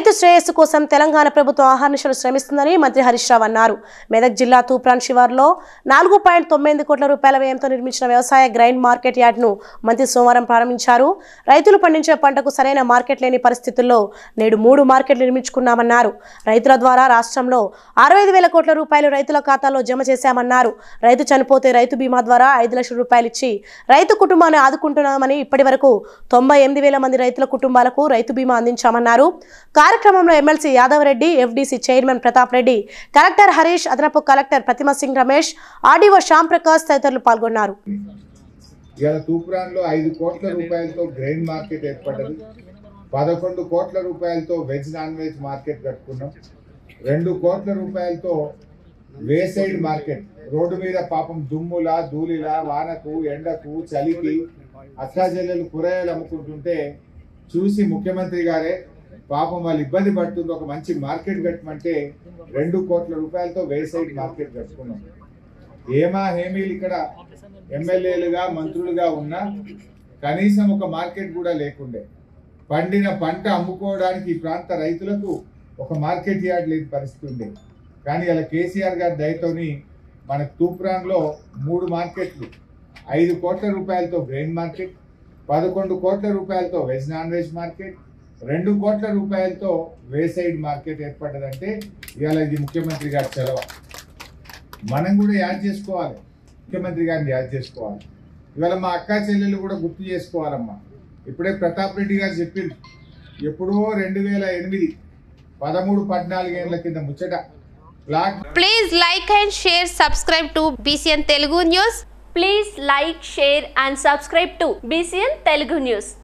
రైతు శ్రేయస్సు కోసం తెలంగాణ ప్రభుత్వం ఆహర్నిశలు శ్రమిస్తుందని మంత్రి హరీష్ రావు అన్నారు మెదక్ జిల్లా తూప్రాన్ శివార్లో నాలుగు పాయింట్ తొమ్మిది కోట్ల రూపాయల వ్యయంతో నిర్మించిన వ్యవసాయ గ్రైండ్ మార్కెట్ యార్డ్ను మంత్రి సోమవారం ప్రారంభించారు రైతులు పండించే పంటకు సరైన మార్కెట్ లేని పరిస్థితుల్లో నేడు మూడు మార్కెట్లు నిర్మించుకున్నామన్నారు రైతుల ద్వారా రాష్ట్రంలో అరవై ఐదు వేల కోట్ల రూపాయలు రైతుల ఖాతాలో జమ చేశామన్నారు రైతు చనిపోతే రైతు బీమా ద్వారా ఐదు లక్షల రూపాయలు ఇచ్చి రైతు కుటుంబాన్ని ఆదుకుంటున్నామని ఇప్పటి వరకు తొంభై ఎనిమిది వేల మంది రైతుల కుటుంబాలకు రైతు బీమా అందించామన్నారు కార్యక్రమంలో MLC Yadav Reddy FDC chairman Pratap Reddy collector Harish అదనపు కలెక్టర్ ప్రతిమ సింగ్ రమేష్ ఆర్డీఓ శ్యామ్ ప్రకాష్ తదితరులు పాల్గొన్నారు ఇవాళ తూప్రాన్లో ఐదు కోట్ల రూపాయలతో గ్రెయిన్ మార్కెట్ ఏర్పడ్డది పదకొండు కోట్ల రూపాయలతో వెజ్ నాన్ వెజ్ మార్కెట్ కట్టుకున్నాం రెండు కోట్ల రూపాయలతో వేసైడ్ మార్కెట్ రోడ్డు మీద పాపం దుమ్ముల ధూళిల వానకు ఎండకు చలికి అక్కాజల్లెలు కూరగాయలు అమ్ముకుంటుంటే చూసి ముఖ్యమంత్రి గారే పాపం వాళ్ళు ఇబ్బంది పడుతుంది ఒక మంచి మార్కెట్ కట్టమంటే రెండు కోట్ల రూపాయలతో వేసైడ్ మార్కెట్ కట్టుకున్నాం ఏమా హేమీలు ఇక్కడ ఎమ్మెల్యేలుగా మంత్రులుగా ఉన్నా కనీసం ఒక మార్కెట్ కూడా లేకుండే పండిన పంట అమ్ముకోవడానికి ఈ ప్రాంత రైతులకు ఒక మార్కెట్ యార్డ్ లేని పరిస్థితి ఉండే కానీ అలా కేసీఆర్ గారి దయతోని మన తూప్రాన్లో మూడు మార్కెట్లు ఐదు కోట్ల రూపాయలతో గ్రెయిన్ మార్కెట్ పదకొండు కోట్ల రూపాయలతో వెజ్ నాన్ వెజ్ మార్కెట్ రెండు కోట్ల రూపాయలతో వేసైడ్ మార్కెట్ ఏర్పడ్డదంటే ఇవాళ ఇది ముఖ్యమంత్రి గారి చొరవ మనం కూడా యాడ్ చేసుకోవాలి ముఖ్యమంత్రి గారిని యాడ్ చేసుకోవాలి ఇవాళ మా అక్క చెల్లెలు కూడా గుర్తు చేసుకోవాలమ్మా ఇప్పుడే ప్రతాప్ రెడ్డి గారు చెప్పింది ఎప్పుడో రెండు వేల ఎనిమిది పదమూడు పద్నాలుగేళ్ల కింద ముచ్చట block Please like and share, subscribe to BCN Telugu News. Please like, share and subscribe to BCN Telugu News.